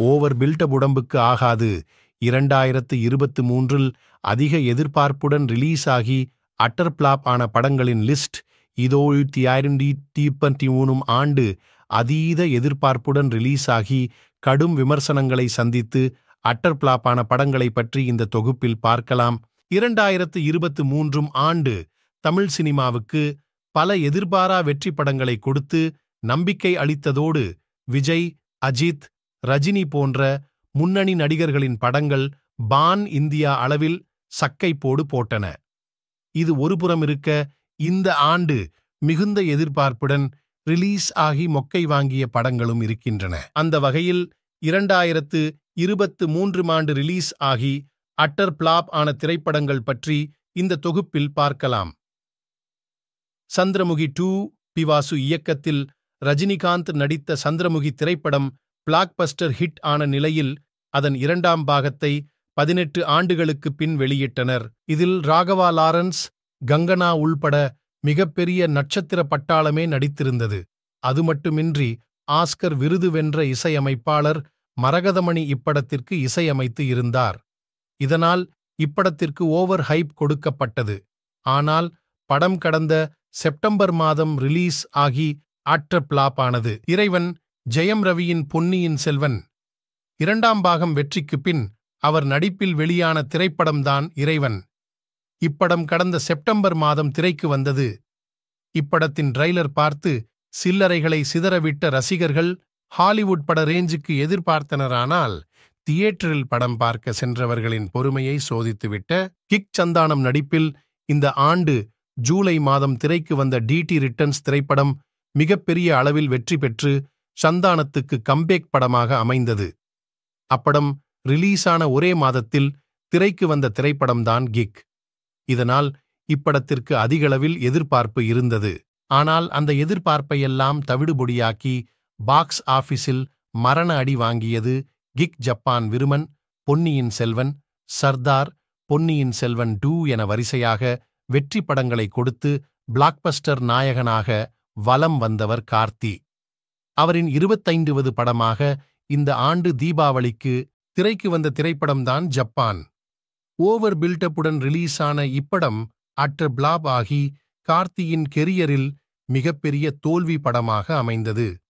over build up உடம்புக்கு ஆகாது இரண்டாயிரத்து இருபத்து மூன்றில் அதிக எதிர்பார்ப்புடன் ரிலீஸ் ஆகி அட்டர் பிளாப் ஆன படங்களின் லிஸ்ட் இதோழுத்தி ஆயிரண்டி தீப்பத்தி மூணும் ஆண்டு அதீத எதிர்பார்ப்புடன் ரிலீஸ் ஆகி கடும் விமர்சனங்களை சந்தித்து அட்டர் பிளாப்பான படங்களை பற்றி இந்த தொகுப்பில் பார்க்கலாம் இரண்டாயிரத்து இருபத்து மூன்றும் ஆண்டு தமிழ் சினிமாவுக்கு பல எதிர்பாரா வெற்றி படங்களை கொடுத்து நம்பிக்கை அளித்ததோடு விஜய் அஜித் ரஜினி போன்ற முன்னணி நடிகர்களின் படங்கள் பான் இந்தியா அளவில் சக்கைப்போடு போட்டன இது ஒருபுறம் இருக்க இந்த ஆண்டு மிகுந்த எதிர்பார்ப்புடன் ரிலீஸ் ஆகி மொக்கை வாங்கிய படங்களும் இருக்கின்றன அந்த வகையில் இரண்டாயிரத்து இருபத்து மூன்று ஆண்டு ரிலீஸ் ஆகி அட்டர் பிளாப் ஆன திரைப்படங்கள் பற்றி இந்த தொகுப்பில் பார்க்கலாம் சந்திரமுகி டூ பிவாசு இயக்கத்தில் ரஜினிகாந்த் நடித்த சந்திரமுகி திரைப்படம் பிளாக்பஸ்டர் ஹிட் ஆன நிலையில் அதன் இரண்டாம் பாகத்தை பதினெட்டு ஆண்டுகளுக்கு பின் வெளியிட்டனர் இதில் ராகவா லாரன்ஸ் கங்கனா உள்பட மிகப்பெரிய நட்சத்திர பட்டாளமே நடித்திருந்தது அது மட்டுமின்றி ஆஸ்கர் விருது வென்ற இசையமைப்பாளர் மரகதமணி இப்படத்திற்கு இசையமைத்து இருந்தார் இதனால் இப்படத்திற்கு ஓவர் ஹைப் கொடுக்கப்பட்டது ஆனால் படம் கடந்த செப்டம்பர் மாதம் ரிலீஸ் ஆகி ஆற்றர் பிளாப் ஆனது இறைவன் ஜெயம் ரவியின் பொன்னியின் செல்வன் இரண்டாம் பாகம் வெற்றிக்குப் பின் அவர் நடிப்பில் வெளியான திரைப்படம்தான் இறைவன் இப்படம் கடந்த செப்டம்பர் மாதம் திரைக்கு வந்தது இப்படத்தின் ட்ரைலர் பார்த்து சில்லறைகளை சிதறவிட்ட ரசிகர்கள் ஹாலிவுட் பட ரேஞ்சுக்கு எதிர்பார்த்தனரானால் தியேட்டரில் படம் பார்க்க சென்றவர்களின் பொறுமையை சோதித்துவிட்ட கிக் சந்தானம் நடிப்பில் இந்த ஆண்டு ஜூலை மாதம் திரைக்கு வந்த டிடி ரிட்டர்ன்ஸ் திரைப்படம் மிகப்பெரிய அளவில் வெற்றி பெற்று சந்தானத்துக்கு கம்பேக் படமாக அமைந்தது அப்படம் ரிலீஸான ஒரே மாதத்தில் திரைக்கு வந்த திரைப்படம்தான் கிக் இதனால் இப்படத்திற்கு அதிகளவில் எதிர்பார்ப்பு இருந்தது ஆனால் அந்த எதிர்பார்ப்பையெல்லாம் தவிடுபொடியாக்கி பாக்ஸ் ஆபீஸில் மரண அடி வாங்கியது கிக் ஜப்பான் விருமன் பொன்னியின் செல்வன் சர்தார் பொன்னியின் செல்வன் டூ என வரிசையாக வெற்றி படங்களை கொடுத்து பிளாக்பஸ்டர் நாயகனாக வலம் வந்தவர் கார்த்தி அவரின் இருபத்தைந்துவது படமாக இந்த ஆண்டு தீபாவளிக்கு திரைக்கு வந்த திரைப்படம்தான் ஜப்பான் ஓவர் பில்டப்புடன் ரிலீஸ் ஆன இப்படம் அட்டர் பிளாப் ஆகி கார்த்தியின் கெரியரில் மிகப்பெரிய தோல்வி படமாக அமைந்தது